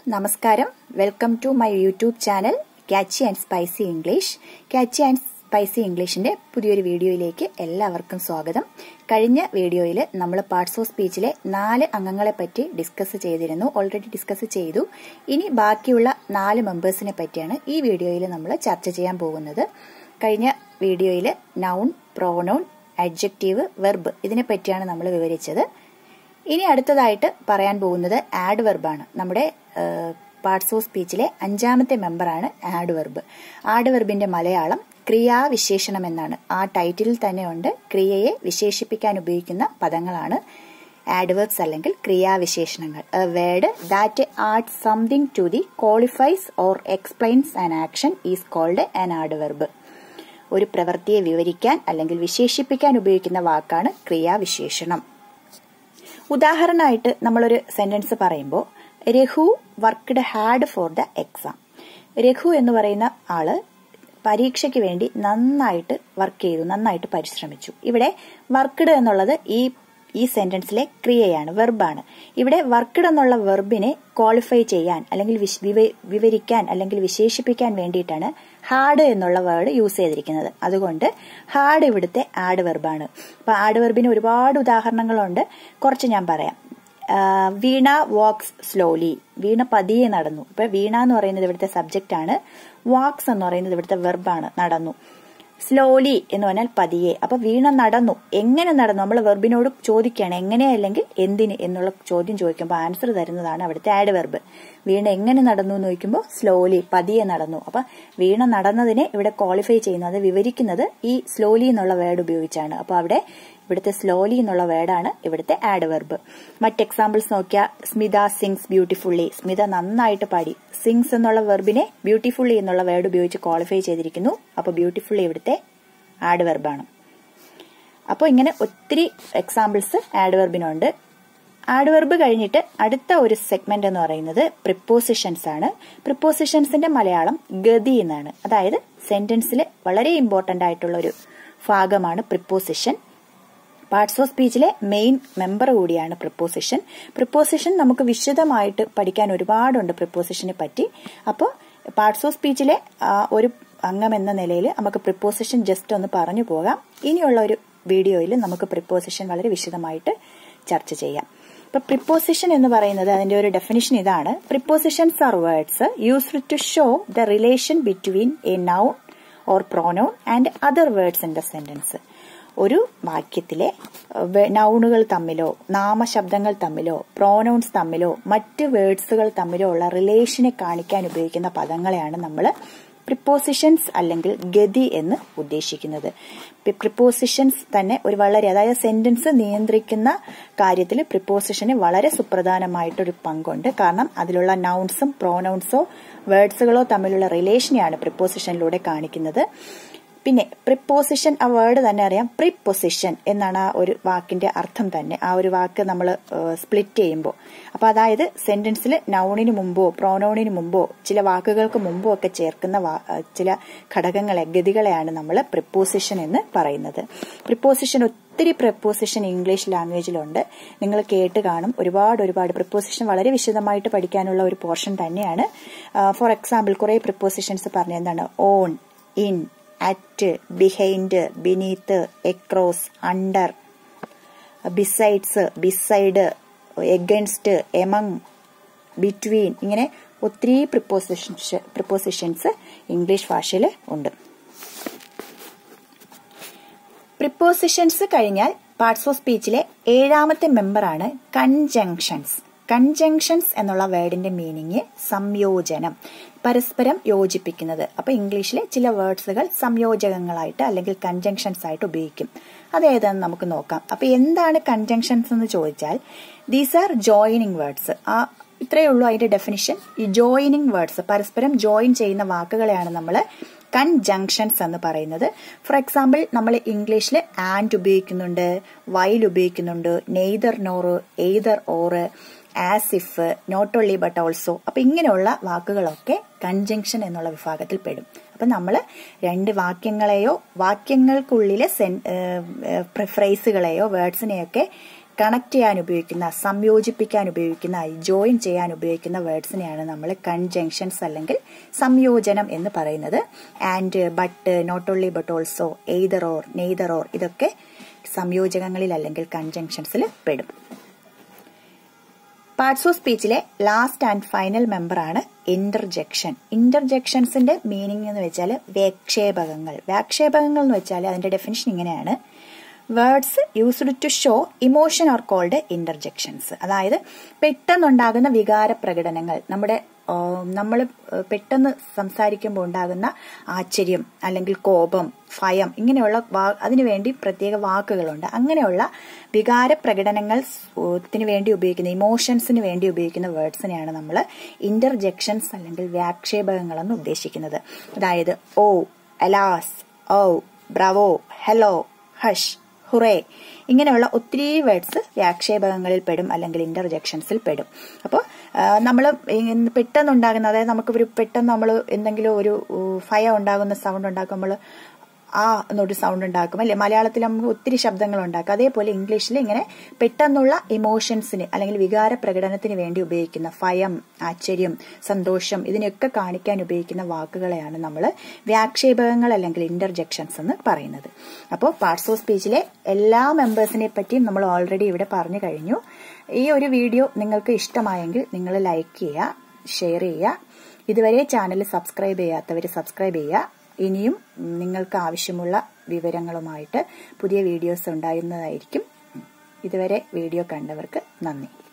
നമസ്കാരം welcome to my YouTube channel catchy and spicy English catchy and spicy ഇംഗ്ലീഷിന്റെ പുതിയൊരു വീഡിയോയിലേക്ക് എല്ലാവർക്കും സ്വാഗതം കഴിഞ്ഞ വീഡിയോയിൽ നമ്മൾ പാർട്സ് ഓഫ് സ്പീച്ചിലെ നാല് അംഗങ്ങളെ പറ്റി ഡിസ്കസ് ചെയ്തിരുന്നു ഓൾറെഡി ഡിസ്കസ് ചെയ്തു ഇനി ബാക്കിയുള്ള നാല് മെമ്പേഴ്സിനെ പറ്റിയാണ് ഈ വീഡിയോയിൽ നമ്മൾ ചർച്ച ചെയ്യാൻ പോകുന്നത് കഴിഞ്ഞ വീഡിയോയിൽ നൗൺ പ്രോനൗൺ അഡ്ജക്റ്റീവ് വെർബ് ഇതിനെ പറ്റിയാണ് നമ്മൾ വിവരിച്ചത് ഇനി അടുത്തതായിട്ട് പറയാൻ പോകുന്നത് ആഡ് വെർബാണ് നമ്മുടെ പാർട്സ് ഓഫ് സ്പീച്ചിലെ അഞ്ചാമത്തെ മെമ്പറാണ് ആഡ് വെർബ് ആഡ് വെർബിന്റെ മലയാളം ക്രിയാവിശേഷണം എന്നാണ് ആ ടൈറ്റിലിൽ തന്നെ ഉണ്ട് ക്രിയയെ വിശേഷിപ്പിക്കാൻ ഉപയോഗിക്കുന്ന പദങ്ങളാണ് ആഡ്വേർബ്സ് അല്ലെങ്കിൽ ക്രിയാവിശേഷണങ്ങൾ a word that add something to the qualifies or explains an action is called an adverb ഒരു പ്രവൃത്തിയെ വിവരിക്കാൻ അല്ലെങ്കിൽ വിശേഷിപ്പിക്കാൻ ഉപയോഗിക്കുന്ന വാക്കാണ് ക്രിയാവിശേഷണം ഉദാഹരണമായിട്ട് നമ്മളൊരു സെന്റൻസ് പറയുമ്പോൾ Raghu worked hard for the exam Raghu എന്ന് പറയുന്ന ആള് പരീക്ഷയ്ക്ക് വേണ്ടി നന്നായിട്ട് വർക്ക് ചെയ്തു നന്നായിട്ട് പരിശ്രമിച്ചു ഇവിടെ വർക്ക്ഡ് എന്നുള്ളത് ഈ ഈ സെന്റൻസിലെ ക്രിയയാണ് വെർബാണ് ഇവിടെ വർക്ക്ഡ് എന്നുള്ള വെർബിനെ ക്വാളിഫൈ ചെയ്യാൻ അല്ലെങ്കിൽ വിവരിക്കാൻ അല്ലെങ്കിൽ വിശേഷിപ്പിക്കാൻ വേണ്ടിയിട്ടാണ് ഹാർഡ് എന്നുള്ള വേർഡ് യൂസ് ചെയ്തിരിക്കുന്നത് അതുകൊണ്ട് ഹാർഡ് ഇവിടുത്തെ ആഡ് വെർബാണ് അപ്പൊ ആഡ് വെർബിന് ഒരുപാട് ഉദാഹരണങ്ങളുണ്ട് കുറച്ച് ഞാൻ പറയാം വീണ വാക്സ് സ്ലോലി വീണ പതിയെ നടന്നു ഇപ്പൊ വീണ എന്ന് പറയുന്നത് ഇവിടുത്തെ സബ്ജക്റ്റ് ആണ് വാക്സ് എന്ന് പറയുന്നത് ഇവിടുത്തെ വെർബാണ് നടന്നു സ്ലോലി എന്ന് പറഞ്ഞാൽ പതിയെ അപ്പൊ വീണ നടന്നു എങ്ങനെ നടന്നു നമ്മൾ വെർബിനോട് ചോദിക്കുകയാണ് എങ്ങനെ അല്ലെങ്കിൽ എന്തിന് എന്നുള്ള ചോദ്യം ചോദിക്കുമ്പോൾ ആൻസർ തരുന്നതാണ് അവിടുത്തെ ആഡ് വെർബ് വീണ എങ്ങനെ നടന്നു എന്ന് ചോദിക്കുമ്പോൾ സ്ലോലി പതിയെ നടന്നു അപ്പൊ വീണ നടന്നതിനെ ഇവിടെ ക്വാളിഫൈ ചെയ്യുന്നു അത് വിവരിക്കുന്നത് ഈ സ്ലോലി എന്നുള്ള വേർഡ് ഉപയോഗിച്ചാണ് അപ്പൊ അവിടെ ഇവിടുത്തെ സ്ലോലി എന്നുള്ള വേർഡാണ് ഇവിടുത്തെ ആഡ് വെർബ് മറ്റ് എക്സാമ്പിൾസ് നോക്കിയാൽ സ്മിത സിങ്സ് ബ്യൂട്ടിഫുള്ളി സ്മിത നന്നായിട്ട് പാടി സിങ്സ് എന്നുള്ള വെർബിനെ ബ്യൂട്ടിഫുള്ളി എന്നുള്ള വേർഡ് ഉപയോഗിച്ച് ക്വാളിഫൈ ചെയ്തിരിക്കുന്നു അപ്പോൾ ബ്യൂട്ടിഫുള്ളി ഇവിടുത്തെ ആഡ് വെർബാണ് അപ്പോൾ ഇങ്ങനെ ഒത്തിരി എക്സാമ്പിൾസ് ആഡ് വെർബിനുണ്ട് ആഡ് വെർബ് കഴിഞ്ഞിട്ട് അടുത്ത ഒരു സെഗ്മെന്റ് എന്ന് പറയുന്നത് പ്രിപ്പോസിഷൻസ് ആണ് പ്രിപ്പോസിഷൻസിന്റെ മലയാളം ഗതി എന്നാണ് അതായത് സെന്റൻസിൽ വളരെ ഇമ്പോർട്ടന്റ് ആയിട്ടുള്ള ഒരു ഭാഗമാണ് പ്രിപ്പോസിഷൻ പാർട്സ് ഓഫ് സ്പീച്ചിലെ മെയിൻ മെമ്പർ കൂടിയാണ് പ്രിപ്പോസിഷൻ പ്രിപ്പോസിഷൻ നമുക്ക് വിശദമായിട്ട് പഠിക്കാൻ ഒരുപാടുണ്ട് പ്രിപ്പോസിഷനെ പറ്റി അപ്പോൾ പാർട്സ് ഓഫ് സ്പീച്ചിലെ ഒരു അംഗം എന്ന നിലയിൽ നമുക്ക് പ്രിപ്പോസിഷൻ ജസ്റ്റ് ഒന്ന് പറഞ്ഞു പോകാം ഇനിയുള്ള ഒരു വീഡിയോയിൽ നമുക്ക് പ്രിപ്പോസിഷൻ വളരെ വിശദമായിട്ട് ചർച്ച ചെയ്യാം ഇപ്പൊ പ്രിപ്പോസിഷൻ എന്ന് പറയുന്നത് അതിന്റെ ഒരു ഡെഫിനിഷൻ ഇതാണ് prepositions are words used to show the relation between a noun or pronoun and other words in the sentence ഒരു വാക്യത്തിലെ നൗണുകൾ തമ്മിലോ നാമശബ്ദങ്ങൾ തമ്മിലോ പ്രോനൗൺസ് തമ്മിലോ മറ്റ് വേർഡ്സുകൾ തമ്മിലോ ഉള്ള റിലേഷനെ കാണിക്കാൻ ഉപയോഗിക്കുന്ന പദങ്ങളെയാണ് നമ്മൾ പ്രിപ്പോസിഷൻസ് അല്ലെങ്കിൽ ഗതി എന്ന് ഉദ്ദേശിക്കുന്നത് പ്രിപ്പോസിഷൻസ് തന്നെ ഒരു വളരെ അതായത് സെന്റൻസ് നിയന്ത്രിക്കുന്ന കാര്യത്തിൽ പ്രിപ്പോസിഷന് വളരെ സുപ്രധാനമായിട്ടൊരു പങ്കുണ്ട് കാരണം അതിലുള്ള നൗൺസും പ്രോനൗൺസോ വേർഡ്സുകളോ തമ്മിലുള്ള റിലേഷനെയാണ് പ്രിപ്പോസിഷനിലൂടെ കാണിക്കുന്നത് പിന്നെ പ്രിപ്പോസിഷൻ ആ വേർഡ് തന്നെ അറിയാം പ്രിപ്പൊസിഷൻ എന്നാണ് ആ ഒരു വാക്കിന്റെ അർത്ഥം തന്നെ ആ ഒരു വാക്ക് നമ്മൾ സ്പ്ലിറ്റ് ചെയ്യുമ്പോൾ അപ്പൊ അതായത് സെന്റൻസിൽ നൗണിന് മുമ്പോ പ്രോനൗണിന് മുമ്പോ ചില വാക്കുകൾക്ക് മുമ്പോ ഒക്കെ ചേർക്കുന്ന ചില ഘടകങ്ങളെ ഗതികളെയാണ് നമ്മൾ പ്രിപ്പോസിഷൻ എന്ന് പറയുന്നത് പ്രിപ്പോസിഷൻ ഒത്തിരി പ്രിപ്പോസിഷൻ ഇംഗ്ലീഷ് ലാംഗ്വേജിലുണ്ട് നിങ്ങൾ കേട്ട് കാണും ഒരുപാട് ഒരുപാട് പ്രിപ്പോസിഷൻ വളരെ വിശദമായിട്ട് പഠിക്കാനുള്ള ഒരു പോർഷൻ തന്നെയാണ് ഫോർ എക്സാമ്പിൾ കുറെ പ്രിപ്പോസിഷൻസ് പറഞ്ഞ എന്താണ് on in at behind beneath across under besides beside against among between ഇങ്ങനെ ഒത്തിരി പ്രിപ്പോസിഷൻസ് പ്രിപ്പോസിഷൻസ് ഇംഗ്ലീഷ് ഭാഷയിൽ ഉണ്ട് പ്രിപ്പോസിഷൻസ് കഴിഞ്ഞാൽ പാർട്സ് ഓഫ് സ്പീച്ചിലെ ഏഴാമത്തെ മെമ്പറാണ് കൺജങ്ഷൻസ് കൺജങ്ഷൻസ് എന്നുള്ള വേർഡിന്റെ മീനിങ് സംയോജനം പരസ്പരം യോജിപ്പിക്കുന്നത് അപ്പൊ ഇംഗ്ലീഷിലെ ചില വേർഡ്സുകൾ സംയോജകങ്ങളായിട്ട് അല്ലെങ്കിൽ കൺജങ്ഷൻസ് ആയിട്ട് ഉപയോഗിക്കും അത് ഏതാന്ന് നമുക്ക് നോക്കാം അപ്പൊ എന്താണ് കൺജങ്ഷൻസ് എന്ന് ചോദിച്ചാൽ ദീസ് ആർ ജോയിനിങ് വേർഡ്സ് ആ ഇത്രയേ ഉള്ളൂ അതിന്റെ ഡെഫിനിഷൻ ഈ ജോയിനിങ് വേർഡ്സ് പരസ്പരം ജോയിൻ ചെയ്യുന്ന വാക്കുകളെയാണ് നമ്മൾ കൺജങ്ഷൻസ് എന്ന് പറയുന്നത് ഫോർ എക്സാമ്പിൾ നമ്മൾ ഇംഗ്ലീഷിൽ ആൻഡ് ഉപയോഗിക്കുന്നുണ്ട് വൈൽ ഉപയോഗിക്കുന്നുണ്ട് neither nor either or as if not only but also അപ്പൊ ഇങ്ങനെയുള്ള വാക്കുകളൊക്കെ കൺജങ്ഷൻ എന്നുള്ള വിഭാഗത്തിൽ പെടും അപ്പൊ നമ്മൾ രണ്ട് വാക്യങ്ങളെയോ വാക്യങ്ങൾക്കുള്ളിലെ സെൻ ഫ്രേസുകളെയോ വേർഡ്സിനെയൊക്കെ കണക്ട് ചെയ്യാൻ ഉപയോഗിക്കുന്ന സംയോജിപ്പിക്കാൻ ഉപയോഗിക്കുന്ന ജോയിൻ ചെയ്യാൻ ഉപയോഗിക്കുന്ന വേർഡ്സിനെയാണ് നമ്മൾ കൺജങ്ഷൻസ് അല്ലെങ്കിൽ സംയോജനം എന്ന് പറയുന്നത് and but not only but also either or neither or ഇതൊക്കെ സംയോജകങ്ങളിൽ അല്ലെങ്കിൽ കൺജങ്ഷൻസിൽ പെടും പാർട്സ് ഓഫ് സ്പീച്ചിലെ ലാസ്റ്റ് ആൻഡ് ഫൈനൽ മെമ്പറാണ് ഇന്റർജെക്ഷൻ ഇന്റർജെക്ഷൻസിന്റെ മീനിങ് എന്ന് വെച്ചാൽ വേക്ഷേപകങ്ങൾ വ്യാക്ഷേപകങ്ങൾ എന്ന് വെച്ചാൽ അതിന്റെ ഡെഫിനിഷൻ ഇങ്ങനെയാണ് words used to show emotion are called interjections അതായത് പെട്ടെന്നുണ്ടാകുന്ന വികാര പ്രകടനങ്ങൾ നമ്മുടെ നമ്മൾ പെട്ടെന്ന് സംസാരിക്കുമ്പോൾ ഉണ്ടാകുന്ന ആശ്ചര്യം അല്ലെങ്കിൽ കോപം ഭയം ഇങ്ങനെയുള്ള അതിനുവേണ്ടി പ്രത്യേക വാക്കുകളുണ്ട് അങ്ങനെയുള്ള വികാര പ്രകടനങ്ങൾക്ക് വേണ്ടി ഉപയോഗിക്കുന്ന ഇമോഷൻസിന് വേണ്ടി ഉപയോഗിക്കുന്ന വേർഡ്സിനെയാണ് നമ്മൾ ഇന്റർജെക്ഷൻസ് അല്ലെങ്കിൽ വ്യാക്ഷേപകങ്ങളെന്ന് ഉദ്ദേശിക്കുന്നത് അതായത് oh alas oh bravo hello hush hurray ഇങ്ങനെയുള്ള ഒത്തിരി വേർഡ്സ് വ്യാക്ഷേപകങ്ങളിൽ പെടും അല്ലെങ്കിൽ ഇന്റർജെക്ഷൻസിൽ പെടും അപ്പോൾ നമ്മൾ പെട്ടെന്നുണ്ടാകുന്ന അതായത് നമുക്ക് ഒരു പെട്ടെന്ന് നമ്മൾ എന്തെങ്കിലും ഒരു ഭയം ഉണ്ടാകുന്ന സൗണ്ട് ഉണ്ടാക്കുമ്പോൾ ആ എന്നൊരു സൗണ്ട് ഉണ്ടാക്കും അല്ലെ മലയാളത്തിൽ നമുക്ക് ഒത്തിരി ശബ്ദങ്ങൾ ഉണ്ടാക്കും അതേപോലെ ഇംഗ്ലീഷിൽ ഇങ്ങനെ പെട്ടെന്നുള്ള ഇമോഷൻസിന് അല്ലെങ്കിൽ വികാര പ്രകടനത്തിന് വേണ്ടി ഉപയോഗിക്കുന്ന ഭയം ആശ്ചര്യം സന്തോഷം ഇതിനൊക്കെ കാണിക്കാൻ ഉപയോഗിക്കുന്ന വാക്കുകളെയാണ് നമ്മൾ വ്യാക്ഷേപകങ്ങൾ അല്ലെങ്കിൽ ഇന്റർജെക്ഷൻസ് എന്ന് പറയുന്നത് അപ്പോൾ പാർട്സ് ഓഫ് സ്പീച്ചിലെ എല്ലാ മെമ്പേഴ്സിനെ പറ്റിയും നമ്മൾ ഓൾറെഡി ഇവിടെ പറഞ്ഞു കഴിഞ്ഞു ഈ ഒരു വീഡിയോ നിങ്ങൾക്ക് ഇഷ്ടമായെങ്കിൽ നിങ്ങൾ ലൈക്ക് ചെയ്യുക ഷെയർ ചെയ്യുക ഇതുവരെ ചാനൽ സബ്സ്ക്രൈബ് ചെയ്യാത്തവർ സബ്സ്ക്രൈബ് ചെയ്യുക ഇനിയും നിങ്ങൾക്ക് ആവശ്യമുള്ള വിവരങ്ങളുമായിട്ട് പുതിയ വീഡിയോസ് ഉണ്ടായിരുന്നതായിരിക്കും ഇതുവരെ വീഡിയോ കണ്ടവർക്ക് നന്ദി